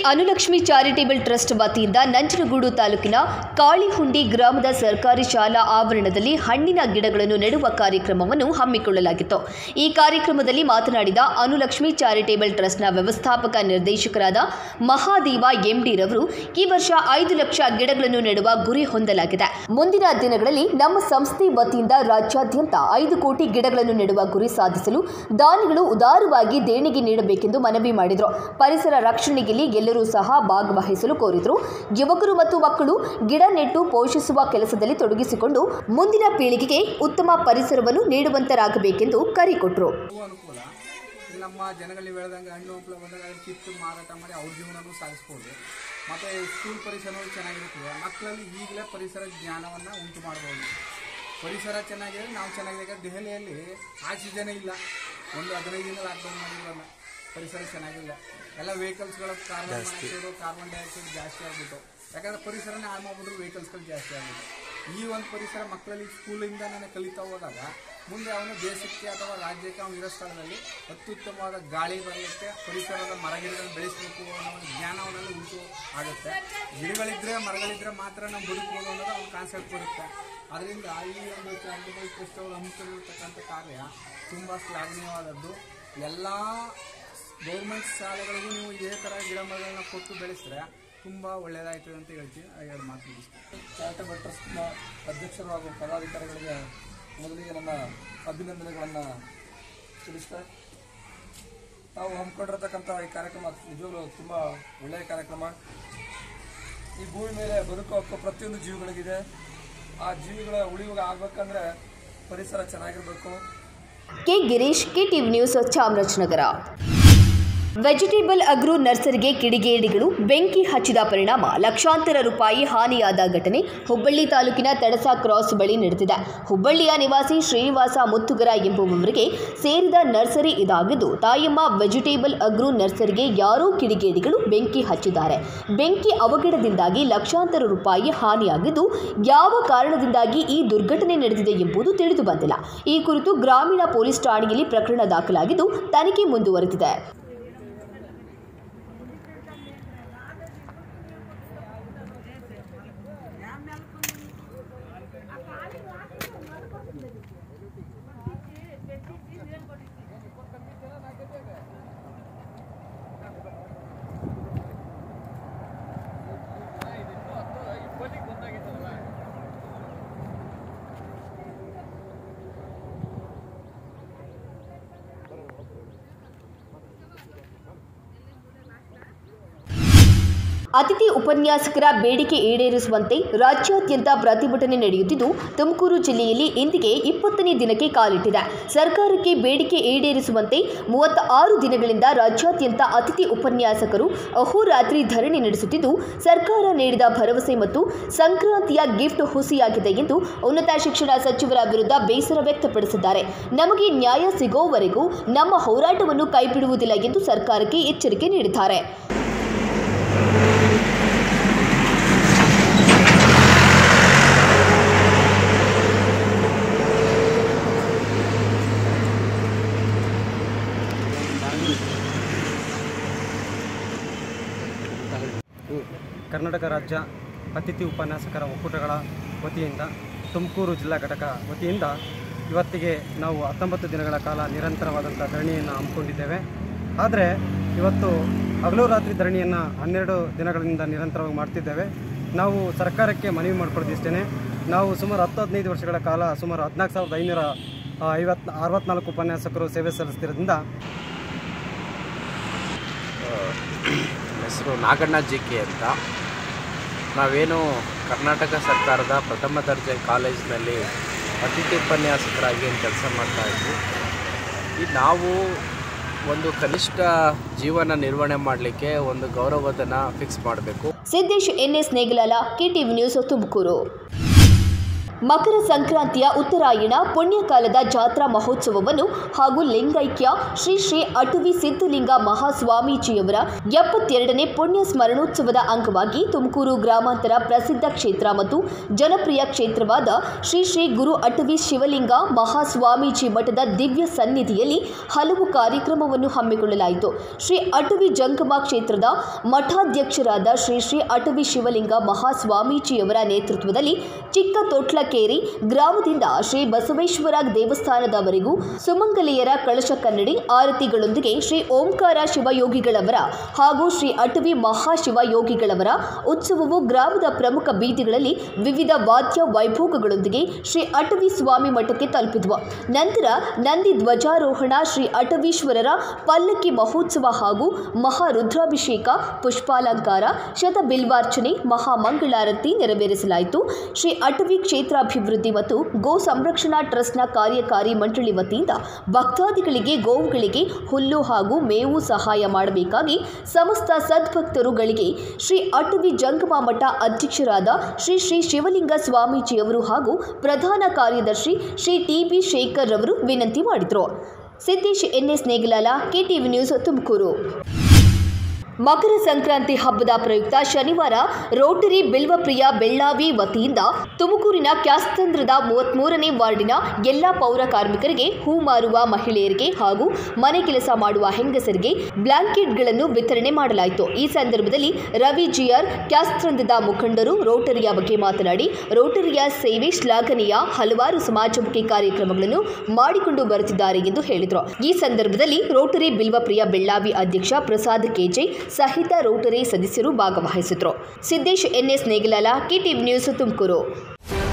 ಅನುಲಕ್ಷ್ಮಿ charitable trust ವತಿಯಿಂದ ನಂಜನಗೂಡು ತಾಲೂಕಿನ ಕಾಳಿಹುಂಡಿ ಗ್ರಾಮದ ಸರ್ಕಾರಿ ಶಾಲಾ ಆವರಣದಲ್ಲಿ ಹಣ್ಣಿನ ಗಿಡಗಳನ್ನು ನೆಡುವ ಕಾರ್ಯಕ್ರಮವನ್ನು ಹಮ್ಮಿಕೊಳ್ಳಲಾಗಿತ್ತು ಈ ಕಾರ್ಯಕ್ರಮದಲ್ಲಿ ಮಾತನಾಡಿದ ಅನುಲಕ್ಷ್ಮಿ ಚಾರಿಟೇಬಲ್ ಟ್ರಸ್ಟ್ನ ವ್ಯವಸ್ಥಾಪಕ ನಿರ್ದೇಶಕರಾದ ಮಹಾದೇವ ಎಂಡಿ ರವರು ಈ ವರ್ಷ ಐದು ಲಕ್ಷ ಗಿಡಗಳನ್ನು ನೆಡುವ ಗುರಿ ಹೊಂದಲಾಗಿದೆ ಮುಂದಿನ ದಿನಗಳಲ್ಲಿ ನಮ್ಮ ಸಂಸ್ಥೆ ವತಿಯಿಂದ ರಾಜ್ಯಾದ್ಯಂತ ಐದು ಕೋಟಿ ಗಿಡಗಳನ್ನು ನೆಡುವ ಗುರಿ ಸಾಧಿಸಲು ದಾನಿಗಳು ಉದಾರವಾಗಿ ದೇಣಿಗೆ ನೀಡಬೇಕೆಂದು ಮನವಿ ಮಾಡಿದರು ಪರಿಸರ ರಕ್ಷಣೆಯಲ್ಲಿ ಎಲ್ಲರೂ ಸಹ ಭಾಗವಹಿಸಲು ಕೋರಿದರು ಯುವಕರು ಮತ್ತು ಮಕ್ಕಳು ಗಿಡ ನೆಟ್ಟು ಪೋಷಿಸುವ ಕೆಲಸದಲ್ಲಿ ತೊಡಗಿಸಿಕೊಂಡು ಮುಂದಿನ ಪೀಳಿಗೆಗೆ ಉತ್ತಮ ಪರಿಸರವನ್ನು ನೀಡುವಂತರಾಗಬೇಕೆಂದು ಕರೆ ಕೊಟ್ಟರು ಇವು ಅನುಕೂಲ ಇಲ್ಲಿ ನಮ್ಮ ಜನಗಳಿಗೆ ಬೆಳೆದಂಗೆ ಹಣ್ಣು ಹಂಪಲು ಬಂದಾಗ ಅದನ್ನ ಕಿತ್ತು ಮಾರಾಟ ಮಾಡಿ ಅವ್ರ ಜೀವನನೂ ಸಾಗಿಸ್ಬೋದು ಮತ್ತು ಸ್ಕೂಲ್ ಪರಿಸರವು ಚೆನ್ನಾಗಿರುತ್ತದೆ ಮಕ್ಕಳಲ್ಲಿ ಈಗಲೇ ಪರಿಸರ ಜ್ಞಾನವನ್ನು ಉಂಟು ಮಾಡ್ಬೋದು ಪರಿಸರ ಚೆನ್ನಾಗಿದೆ ನಾವು ಚೆನ್ನಾಗಿದೆ ದೆಹಲಿಯಲ್ಲಿ ಆಕ್ಸಿಜನ್ ಇಲ್ಲ ಒಂದು ಹದಿನೈದು ದಿನ ಲಾಕ್ಡೌನ್ ಮಾಡಿದ್ರಲ್ಲ ಪರಿಸರ ಚೆನ್ನಾಗಿಲ್ಲ ಎಲ್ಲ ವೆಹಿಕಲ್ಸ್ಗಳ ಕಾರ್ಬನ್ ಮೊನಾಕ್ಸೈಡ್ ಕಾರ್ಬನ್ ಡೈಆಕ್ಸೈಡ್ ಜಾಸ್ತಿ ಆಗ್ಬಿಟ್ಟು ಯಾಕಂದ್ರೆ ಪರಿಸರನೇ ಹಾಳು ಮಾಡ್ಬಿಟ್ರು ವೆಹಿಕಲ್ಸ್ಗಳು ಜಾಸ್ತಿ ಆಗ್ಬಿಟ್ಟು ಈ ಒಂದು ಪರಿಸರ ಮಕ್ಕಳಲ್ಲಿ ಸ್ಕೂಲಿಂದನೇ ಕಲಿತಾ ಹೋದಾಗ ಮುಂದೆ ಅವನು ದೇಶಕ್ಕೆ ಅಥವಾ ರಾಜ್ಯಕ್ಕೆ ಅವನು ಇರೋ ಸ್ಥಳದಲ್ಲಿ ಅತ್ಯುತ್ತಮವಾದ ಗಾಳಿ ಬರಲಿಕ್ಕೆ ಪರಿಸರದ ಮರಗಿಡಗಳನ್ನು ಬೆಳೆಸಬೇಕು ಅನ್ನೋ ಒಂದು ಜ್ಞಾನ ಅವನಲ್ಲಿ ಉಂಟು ಆಗುತ್ತೆ ಗಿಡಗಳಿದ್ರೆ ಮರಗಳಿದ್ರೆ ಮಾತ್ರ ನಾವು ಬದುಕಬಹುದು ಅನ್ನೋದು ಅವ್ನ ಕಾನ್ಸೆಪ್ಟ್ ಬರುತ್ತೆ ಅದರಿಂದ ಈ ಒಂದು ಚಾರಿಟಬಲ್ ಟ್ರಸ್ಟ್ ಅವರು ಹಮ್ಮಿಕೊಂಡಿರ್ತಕ್ಕಂಥ ಕಾರ್ಯ ತುಂಬ ಶ್ಲಾಘನೀಯವಾದದ್ದು ಎಲ್ಲ ಗೌರ್ಮೆಂಟ್ ಶಾಲೆಗಳಿಗೂ ನೀವು ಇದೇ ಥರ ಗಿಡ ಮರಗಳನ್ನ ಕೊಟ್ಟು ಬೆಳೆಸಿದ್ರೆ ತುಂಬ ಒಳ್ಳೆಯದಾಯ್ತದೆ ಅಂತ ಹೇಳ್ತೀನಿ ಎರಡು ಮಾತು ಮುಗಿಸ್ತೀನಿ ಚಾರಿಟಬಲ್ ಟ್ರಸ್ಟ್ನ ಅಧ್ಯಕ್ಷರು ಹಾಗೂ ಪದಾಧಿಕಾರಿಗಳಿಗೆ ಮೊದಲಿಗೆ ನನ್ನ ಅಭಿನಂದನೆಗಳನ್ನು ತಿಳಿಸ್ತಾ ನಾವು ಹಮ್ಮಿಕೊಂಡಿರತಕ್ಕಂಥ ಈ ಕಾರ್ಯಕ್ರಮ ನಿಜವಾಗ್ಲೂ ತುಂಬ ಒಳ್ಳೆಯ ಕಾರ್ಯಕ್ರಮ ಈ ಭೂಮಿ ಮೇಲೆ ಬದುಕೋ ಹಕ್ಕು ಪ್ರತಿಯೊಂದು ಜೀವಿಗಳಿಗಿದೆ ಆ ಜೀವಿಗಳ ಉಳಿವಾಗ ಆಗ್ಬೇಕಂದ್ರೆ ಪರಿಸರ ಚೆನ್ನಾಗಿರಬೇಕು K Girish K TV news Chamarajanagar vegetable agro ನರ್ಸರಿಗೆ ಕಿಡಿಗೇಡಿಗಳು ಬೆಂಕಿ ಹಚ್ಚಿದ ಪರಿಣಾಮ ಲಕ್ಷಾಂತರ ರೂಪಾಯಿ ಹಾನಿಯಾದ ಘಟನೆ ಹುಬ್ಬಳ್ಳಿ ತಾಲೂಕಿನ ತಡಸ ಕ್ರಾಸ್ ಬಳಿ ನಡೆದಿದೆ ಹುಬ್ಬಳ್ಳಿಯ ನಿವಾಸಿ ಶ್ರೀನಿವಾಸ ಮುತ್ತುಗರ ಎಂಬುವವರಿಗೆ ಸೇರಿದ ನರ್ಸರಿ ಇದಾಗಿದ್ದು ತಾಯಮ್ಮ ವೆಜಿಟೇಬಲ್ ಅಗ್ರೋ ನರ್ಸರಿಗೆ ಯಾರೋ ಕಿಡಿಗೇಡಿಗಳು ಬೆಂಕಿ ಹಚ್ಚಿದ್ದಾರೆ ಬೆಂಕಿ ಅವಘಡದಿಂದಾಗಿ ಲಕ್ಷಾಂತರ ರೂಪಾಯಿ ಹಾನಿಯಾಗಿದ್ದು ಯಾವ ಕಾರಣದಿಂದಾಗಿ ಈ ದುರ್ಘಟನೆ ನಡೆದಿದೆ ಎಂಬುದು ತಿಳಿದು ಬಂದಿಲ್ಲ ಈ ಕುರಿತು ಗ್ರಾಮೀಣ ಪೊಲೀಸ್ ಠಾಣೆಯಲ್ಲಿ ಪ್ರಕರಣ ದಾಖಲಾಗಿದ್ದು ತನಿಖೆ ಮುಂದುವರೆದಿದೆ ಅತಿಥಿ ಉಪನ್ಯಾಸಕರ ಬೇಡಿಕೆ ಈಡೇರಿಸುವಂತೆ ರಾಜ್ಯಾದ್ಯಂತ ಪ್ರತಿಭಟನೆ ನಡೆಯುತ್ತಿದ್ದು ತುಮಕೂರು ಜಿಲ್ಲೆಯಲ್ಲಿ ಇಂದಿಗೆ ಇಪ್ಪತ್ತನೇ ದಿನಕ್ಕೆ ಕಾಲಿಟ್ಟಿದೆ ಸರ್ಕಾರಕ್ಕೆ ಬೇಡಿಕೆ ಈಡೇರಿಸುವಂತೆ ಮೂವತ್ತ ಆರು ದಿನಗಳಿಂದ ರಾಜ್ಯಾದ್ಯಂತ ಅತಿಥಿ ಉಪನ್ಯಾಸಕರು ಅಹೋರಾತ್ರಿ ಧರಣಿ ನಡೆಸುತ್ತಿದ್ದು ಸರ್ಕಾರ ನೀಡಿದ ಭರವಸೆ ಮತ್ತು ಸಂಕ್ರಾಂತಿಯ ಗಿಫ್ಟ್ ಹುಸಿಯಾಗಿದೆ ಎಂದು ಉನ್ನತ ಶಿಕ್ಷಣ ಸಚಿವರ ವಿರುದ್ಧ ಬೇಸರ ವ್ಯಕ್ತಪಡಿಸಿದ್ದಾರೆ ನಮಗೆ ನ್ಯಾಯ ಸಿಗೋವರೆಗೂ ನಮ್ಮ ಹೋರಾಟವನ್ನು ಕೈಬಿಡುವುದಿಲ್ಲ ಎಂದು ಸರ್ಕಾರಕ್ಕೆ ಎಚ್ಚರಿಕೆ ನೀಡಿದ್ದಾರೆ ಕರ್ನಾಟಕ ರಾಜ್ಯ ಅತಿಥಿ ಉಪನ್ಯಾಸಕರ ಒಕ್ಕೂಟಗಳ ವತಿಯಿಂದ ತುಮಕೂರು ಜಿಲ್ಲಾ ಘಟಕ ವತಿಯಿಂದ ಇವತ್ತಿಗೆ ನಾವು ಹತ್ತೊಂಬತ್ತು ದಿನಗಳ ಕಾಲ ನಿರಂತರವಾದಂಥ ಧರಣಿಯನ್ನು ಹಮ್ಮಿಕೊಂಡಿದ್ದೇವೆ ಆದರೆ ಇವತ್ತು ಹಗಲು ರಾತ್ರಿ ಧರಣಿಯನ್ನು ಹನ್ನೆರಡು ದಿನಗಳಿಂದ ನಿರಂತರವಾಗಿ ಮಾಡ್ತಿದ್ದೇವೆ ನಾವು ಸರ್ಕಾರಕ್ಕೆ ಮನವಿ ಮಾಡ್ಕೊಳ್ಳೋದಿಷ್ಟೇ ನಾವು ಸುಮಾರು ಹತ್ತು ಹದಿನೈದು ವರ್ಷಗಳ ಕಾಲ ಸುಮಾರು ಹದಿನಾಲ್ಕು ಸಾವಿರದ ಐನೂರ ಐವತ್ತು ಅರವತ್ನಾಲ್ಕು ಉಪನ್ಯಾಸಕರು ಸೇವೆ ಸಲ್ಲಿಸ್ತಿರೋದ್ರಿಂದ ಹೆಸರು ನಾಗಣ್ಣ ಜಿ ಕೆ ಅಂತ ನಾವೇನು ಕರ್ನಾಟಕ ಸರ್ಕಾರದ ಪ್ರಥಮ ದರ್ಜೆ ಕಾಲೇಜಿನಲ್ಲಿ ಅತಿಥಿ ಉಪನ್ಯಾಸಕರಾಗಿ ಏನು ಕೆಲಸ ಮಾಡ್ತಾ ಇದ್ವಿ ಈ ನಾವು ಒಂದು ಕನಿಷ್ಠ ಜೀವನ ನಿರ್ವಹಣೆ ಮಾಡಲಿಕ್ಕೆ ಒಂದು ಗೌರವಧನ ಫಿಕ್ಸ್ ಮಾಡಬೇಕು Siddesh NS Negalala KTV news Tumakuru ಮಕರ ಸಂಕ್ರಾಂತಿಯ ಉತ್ತರಾಯಣ ಪುಣ್ಯಕಾಲದ ಜಾತ್ರಾ ಮಹೋತ್ಸವವನ್ನು ಹಾಗೂ ಲಿಂಗೈಕ್ಯ ಶ್ರೀ ಶ್ರೀ ಅಟವಿ ಸಿದ್ಧಲಿಂಗ ಮಹಾಸ್ವಾಮೀಜಿಯವರ ಎಪ್ಪತ್ತೆರಡನೇ ಪುಣ್ಯ ಸ್ಮರಣೋತ್ಸವದ ಅಂಗವಾಗಿ ತುಮಕೂರು ಗ್ರಾಮಾಂತರ ಪ್ರಸಿದ್ಧ ಕ್ಷೇತ್ರ ಮತ್ತು ಜನಪ್ರಿಯ ಕ್ಷೇತ್ರವಾದ ಶ್ರೀ ಶ್ರೀ ಗುರು ಅಟವಿ ಶಿವಲಿಂಗ ಮಹಾಸ್ವಾಮೀಜಿ ಮಠದ ದಿವ್ಯ ಸನ್ನಿಧಿಯಲ್ಲಿ ಹಲವು ಕಾರ್ಯಕ್ರಮವನ್ನು ಹಮ್ಮಿಕೊಳ್ಳಲಾಯಿತು ಶ್ರೀ ಅಟವಿ ಜಂಗಮ ಕ್ಷೇತ್ರದ ಮಠಾಧ್ಯಕ್ಷರಾದ ಶ್ರೀ ಶ್ರೀ ಅಟವಿ ಶಿವಲಿಂಗ ಮಹಾಸ್ವಾಮೀಜಿಯವರ ನೇತೃತ್ವದಲ್ಲಿ ಚಿಕ್ಕ ತೊಟ್ಲಕೇರಿ ಗ್ರಾಮದಿಂದ ಶ್ರೀ ಬಸವೇಶ್ವರ ದೇವಸ್ಥಾನದವರೆಗೂ ಸುಮಂಗಲಿಯರ ಕಳಶ ಕನ್ನಡಿ ಆರತಿಗಳೊಂದಿಗೆ ಶ್ರೀ ಓಂಕಾರ ಶಿವಯೋಗಿಗಳವರ ಹಾಗೂ ಶ್ರೀ ಅಟವಿ ಮಹಾಶಿವಯೋಗಿಗಳವರ ಉತ್ಸವವು ಗ್ರಾಮದ ಪ್ರಮುಖ ಬೀದಿಗಳಲ್ಲಿ ವಿವಿಧ ವಾದ್ಯ ವೈಭೋಗಗಳೊಂದಿಗೆ ಶ್ರೀ ಅಟವಿ ಸ್ವಾಮಿ ಮಠಕ್ಕೆ ತಲುಪಿದ್ವು ನಂತರ ನಂದಿ ಧ್ವಜಾರೋಹಣ ಶ್ರೀ ಅಟವೀಶ್ವರರ ಪಲ್ಲಕ್ಕಿ ಮಹೋತ್ಸವ ಹಾಗೂ ಮಹಾರುದ್ರಾಭಿಷೇಕ ಪುಷ್ಪಾಲಂಕಾರ ಶತಬಿಲ್ವಾರ್ಚನೆ ಮಹಾಮಂಗಳಾರತಿ ನೆರವೇರಿಸಲಾಯಿತು ಶ್ರೀ ಅಟವಿ ಕ್ಷೇತ್ರಾಭಿವೃದ್ಧಿ ಮತ್ತು ಗೋ ಸಂರಕ್ಷಣಾ ಟ್ರಸ್ಟ್ನ ಕಾರ್ಯಕಾರಿ ಮಂಡಳಿ ವತಿಯಿಂದ ಭಕ್ತಾದಿಗಳಿಗೆ ಗೋವುಗಳಿಗೆ ಹುಲ್ಲು ಹಾಗೂ ಮೇವು ಸಹಾಯ ಮಾಡಬೇಕಾಗಿ ಸಮಸ್ತ ಸದ್ಭಕ್ತರುಗಳಿಗೆ ಶ್ರೀ ಅಟವಿ ಜಂಗಮ ಮಠ ಅಧ್ಯಕ್ಷರಾದ ಶ್ರೀ ಶ್ರೀ ಶಿವಲಿಂಗ ಸ್ವಾಮೀಜಿಯವರು ಹಾಗೂ ಪ್ರಧಾನ ಕಾರ್ಯದರ್ಶಿ ಶ್ರೀ ಟಿ ಬಿ ಶೇಖರ್ ರವರು ವಿನಂತಿ ಮಾಡಿದರು Siddesh NS Negalala KTV news Tumakuru Makara Sankranti ಹಬ್ಬದ ಪ್ರಯುಕ್ತ ಶನಿವಾರ ರೋಟರಿ ಬಿಲ್ವಪ್ರಿಯ ಬೆಳ್ಳಾವಿ ವತಿಯಿಂದ ತುಮಕೂರಿನ ಕ್ಯಾಸ್ತಂದ್ರದ ಮೂವತ್ಮೂರನೇ ವಾರ್ಡಿನ ಎಲ್ಲ ಪೌರ ಕಾರ್ಮಿಕರಿಗೆ ಹೂ ಮಾರುವ ಮಹಿಳೆಯರಿಗೆ ಹಾಗೂ ಮನೆ ಕೆಲಸ ಮಾಡುವ ಹೆಂಗಸರಿಗೆ ಬ್ಲಾಂಕೆಟ್ಗಳನ್ನು ವಿತರಣೆ ಮಾಡಲಾಯಿತು ಈ ಸಂದರ್ಭದಲ್ಲಿ ರವಿ ಜಿಆರ್ ಕ್ಯಾಸ್ತಂದ್ರದ ಮುಖಂಡರು ರೋಟರಿಯ ಬಗ್ಗೆ ಮಾತನಾಡಿ ರೋಟರಿಯ ಸೇವೆ ಶ್ಲಾಘನೀಯ ಹಲವಾರು ಸಮಾಜಮುಖಿ ಕಾರ್ಯಕ್ರಮಗಳನ್ನು ಮಾಡಿಕೊಂಡು ಬರುತ್ತಿದ್ದಾರೆ ಎಂದು ಹೇಳಿದರು ಈ ಸಂದರ್ಭದಲ್ಲಿ ರೋಟರಿ ಬಿಲ್ವಪ್ರಿಯ ಬೆಳ್ಳಾವಿ ಅಧ್ಯಕ್ಷ ಪ್ರಸಾದ್ ಕೆಜೆ ಸಹಿತ ರೋಟರಿ ಸದಸ್ಯರು ಭಾಗವಹಿಸಿದ್ರು Siddesh NS Negilala KTV news Tumakuru